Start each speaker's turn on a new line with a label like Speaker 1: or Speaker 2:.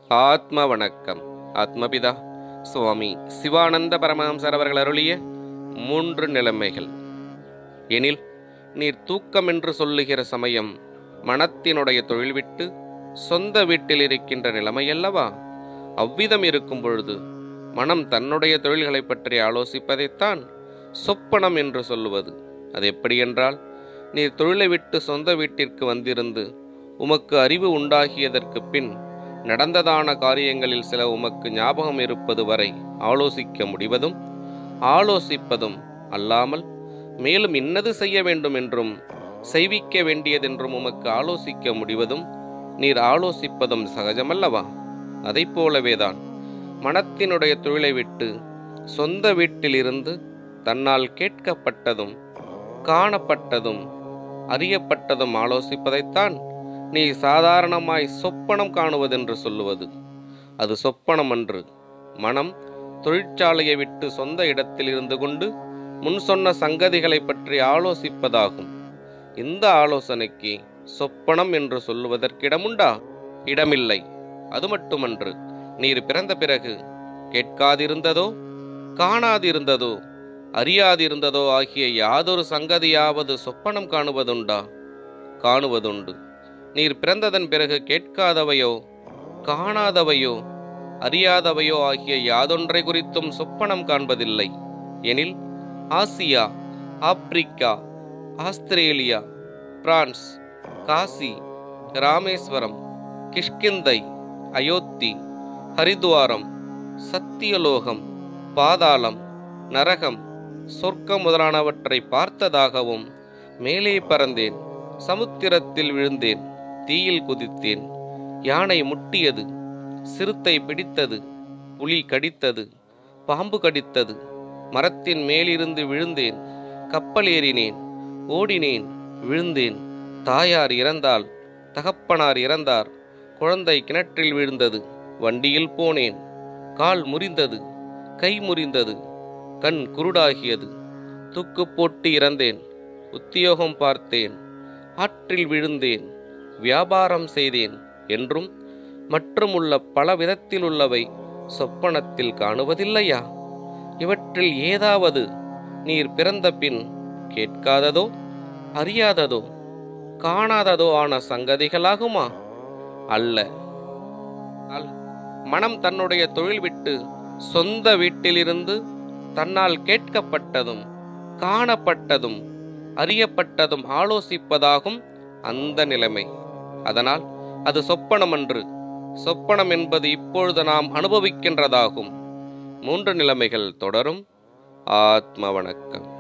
Speaker 1: ஆத்ம வணக்கம் ஆத்மபிதா சுவாமி சிவானந்த பரமஹம்சர் அவர்கள் அருளிய மூன்று நிலைமைகள் எனில் நீர் தூக்கம் என்று சொல்லுகிற சமயம் மனத்தினுடைய தொழில் விட்டு சொந்த வீட்டில் இருக்கின்ற நிலைமையல்லவா அவ்விதம் இருக்கும் பொழுது மனம் தன்னுடைய தொழில்களைப் பற்றி ஆலோசிப்பதைத்தான் சொப்பனம் என்று சொல்லுவது அது எப்படி என்றால் நீர் தொழிலை விட்டு சொந்த வீட்டிற்கு வந்திருந்து உமக்கு அறிவு உண்டாகியதற்கு பின் நடந்ததான காரியங்களில் சில உமக்கு ஞாபகம் இருப்பது வரை ஆலோசிக்க முடிவதும் ஆலோசிப்பதும் அல்லாமல் மேலும் இன்னது செய்ய வேண்டும் என்றும் செய்விக்க வேண்டியதென்றும் உமக்கு ஆலோசிக்க முடிவதும் நீர் ஆலோசிப்பதும் சகஜமல்லவா அதைப் போலவேதான் மனத்தினுடைய தொழிலை விட்டு சொந்த வீட்டிலிருந்து தன்னால் கேட்கப்பட்டதும் காணப்பட்டதும் அறியப்பட்டதும் ஆலோசிப்பதைத்தான் நீ சாதாரணமாய் சொப்பனம் காணுவதென்று சொல்லுவது அது சொப்பனம் அன்று மனம் தொழிற்சாலையை விட்டு சொந்த இடத்தில் இருந்து கொண்டு முன் சொன்ன சங்கதிகளை பற்றி ஆலோசிப்பதாகும் இந்த ஆலோசனைக்கு சொப்பனம் என்று சொல்லுவதற்கிடமுண்டா இடமில்லை அது மட்டுமன்று நீர் பிறந்த பிறகு கேட்காதிருந்ததோ காணாதிருந்ததோ அறியாதிருந்ததோ ஆகிய யாதொரு சங்கதியாவது சொப்பனம் காணுவதுண்டா காணுவதுண்டு நீர் பிறந்ததன் பிறகு கேட்காதவையோ காணாதவையோ அறியாதவையோ ஆகிய யாதொன்றை குறித்தும் சொப்பனம் காண்பதில்லை எனில் Asia Africa Australia France Kashi Rameswaram Kishkindha Ayodhya Haridwar Satyalokam பாதாளம் நரகம் சொர்க்கம் முதலானவற்றை பார்த்ததாகவும் மேலே பறந்தேன் சமுத்திரத்தில் விழுந்தேன் தீயில் குதித்தேன் யானை முட்டியது சிறுத்தை பிடித்தது புலி கடித்தது பாம்பு கடித்தது மரத்தின் மேலிருந்து விழுந்தேன் கப்பல் ஏறினேன் ஓடினேன் விழுந்தேன் தாயார் இறந்தாள் தகப்பனார் இறந்தார் குழந்தை கிணற்றில் விழுந்தது வண்டியில் போனேன் கால் முறிந்தது கை முறிந்தது கண் குருடாகியது தூக்கு போட்டு இறந்தேன் உத்தியோகம் பார்த்தேன் ஆற்றில் விழுந்தேன் வியாபாரம் செய்தேன் என்றும் மற்றும் உள்ள பல விதத்தில் உள்ளவை சொப்பனத்தில் காணுவதில்லையா இவற்றில் ஏதாவது நீர் பிறந்த பின் கேட்காததோ அறியாததோ காணாததோ ஆன சங்கதிகளாகுமா அல்ல ஆனால் மனம் தன்னுடைய தொழில் விட்டு சொந்த வீட்டிலிருந்து தன்னால் கேட்கப்பட்டதும் காணப்பட்டதும் அறியப்பட்டதும் ஆலோசிப்பதாகும் அந்த நிலைமை அதனால் அது சொப்பனமன்று சொப்பனம் என்பது இப்பொழுது நாம் அனுபவிக்கின்றதாகும் மூன்று நிலைமைகள் தொடரும் ஆத்ம வணக்கம்